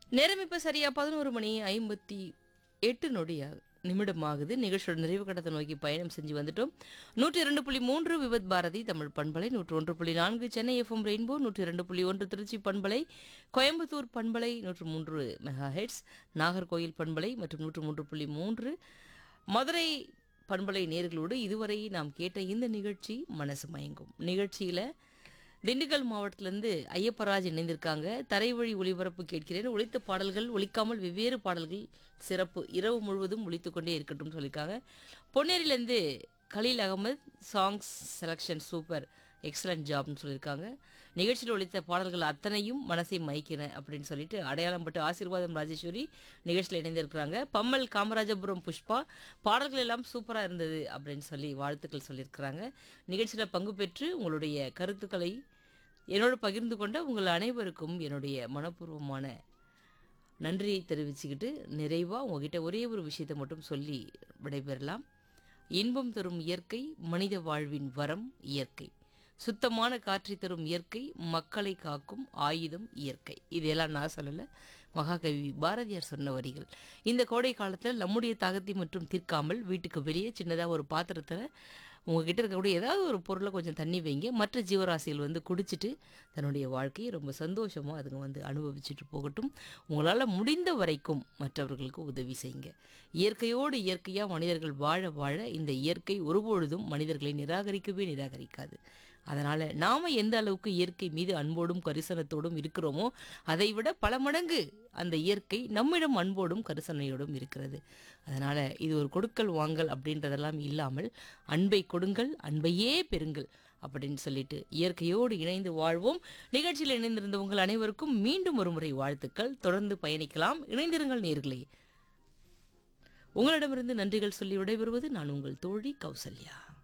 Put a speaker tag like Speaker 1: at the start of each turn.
Speaker 1: நேரம் இப்ப சரியா பதினோரு மணி ஐம்பத்தி எட்டு நொடியா நிமிடம் ஆகுது நிகழ்ச்சியோட நிறைவு கட்டத்தை நோக்கி பயணம் செஞ்சு வந்துட்டோம் நூற்றி இரண்டு புள்ளி மூன்று விபத் பாரதி தமிழ் பண்பலை நூற்று ஒன்று புள்ளி நான்கு சென்னை எஃப்எம் ரெயின்போ நூற்றி இரண்டு புள்ளி ஒன்று திருச்சி பண்பலை கோயம்புத்தூர் பண்பலை நூற்று மூன்று மெகா ஹெட்ஸ் நாகர்கோயில் பண்பலை மற்றும் நூற்று மூன்று புள்ளி மூன்று மதுரை பண்பலை நேர்களோடு இதுவரை நாம் கேட்ட இந்த நிகழ்ச்சி மனசு மயங்கும் நிகழ்ச்சியில திண்டுக்கல் மாவட்டத்திலிருந்து ஐயப்பராஜ் இணைந்திருக்காங்க தரைவழி ஒளிபரப்பு கேட்கிறேன் ஒலித்த பாடல்கள் ஒலிக்காமல் வெவ்வேறு பாடல்கள் சிறப்பு இரவு முழுவதும் ஒலித்து கொண்டே இருக்கட்டும் சொல்லியிருக்காங்க பொன்னேரியிலேருந்து Khaleel Ahmed songs selection super excellent ஜாப்னு சொல்லியிருக்காங்க நிகழ்ச்சியில் ஒலித்த பாடல்கள் அத்தனையும் மனசை மயக்கின அப்படின்னு சொல்லிட்டு அடையாளம் பட்டு ஆசீர்வாதம் ராஜேஸ்வரி நிகழ்ச்சியில் இணைந்திருக்கிறாங்க பம்மல் காமராஜபுரம் புஷ்பா பாடல்கள் எல்லாம் சூப்பராக இருந்தது அப்படின்னு சொல்லி வாழ்த்துக்கள் சொல்லியிருக்கிறாங்க நிகழ்ச்சியில் பங்கு பெற்று உங்களுடைய கருத்துக்களை என்னோடு பகிர்ந்து கொண்ட உங்கள் அனைவருக்கும் என்னுடைய மனப்பூர்வமான நன்றியை தெரிவிச்சுக்கிட்டு நிறைவாக உங்ககிட்ட ஒரே ஒரு விஷயத்தை மட்டும் சொல்லி விடைபெறலாம் இன்பம் தரும் இயற்கை மனித வாழ்வின் வரம் இயற்கை சுத்தமான காற்றை தரும் இயற்கை மக்களை காக்கும் ஆயுதம் இயற்கை இதெல்லாம் நான் சொல்லலை மகாகவி பாரதியார் சொன்ன வரிகள் இந்த கோடை காலத்தில் நம்முடைய தாகத்தை மட்டும் தீர்க்காமல் வீட்டுக்கு வெளியே சின்னதாக ஒரு பாத்திரத்தில் உங்ககிட்ட இருக்கக்கூடிய ஏதாவது ஒரு பொருளை கொஞ்சம் தண்ணி வைங்க மற்ற ஜீவராசிகள் வந்து குடிச்சிட்டு தன்னுடைய வாழ்க்கையை ரொம்ப சந்தோஷமாக அதுங்க வந்து அனுபவிச்சுட்டு போகட்டும் உங்களால் முடிந்த வரைக்கும் மற்றவர்களுக்கு உதவி செய்யுங்க இயற்கையோடு இயற்கையாக மனிதர்கள் வாழ வாழ இந்த இயற்கை ஒருபொழுதும் மனிதர்களை நிராகரிக்கவே நிராகரிக்காது அதனால் நாம் எந்த அளவுக்கு இயற்கை மீது அன்போடும் கரிசனத்தோடும் இருக்கிறோமோ அதை விட பல மடங்கு அந்த இயற்கை நம்மிடம் அன்போடும் கரிசனையோடும் இருக்கிறது அதனால் இது ஒரு கொடுக்கல் வாங்கல் அப்படின்றதெல்லாம் இல்லாமல் அன்பை கொடுங்கள் அன்பையே பெறுங்கள் அப்படின்னு சொல்லிட்டு இயற்கையோடு இணைந்து வாழ்வோம் நிகழ்ச்சியில் இணைந்திருந்த உங்கள் அனைவருக்கும் மீண்டும் ஒரு முறை வாழ்த்துக்கள் தொடர்ந்து பயணிக்கலாம் இணைந்திருங்கள் நேர்களே உங்களிடமிருந்து நன்றிகள் சொல்லி விடைபெறுவது நான் உங்கள் தோழி கௌசல்யா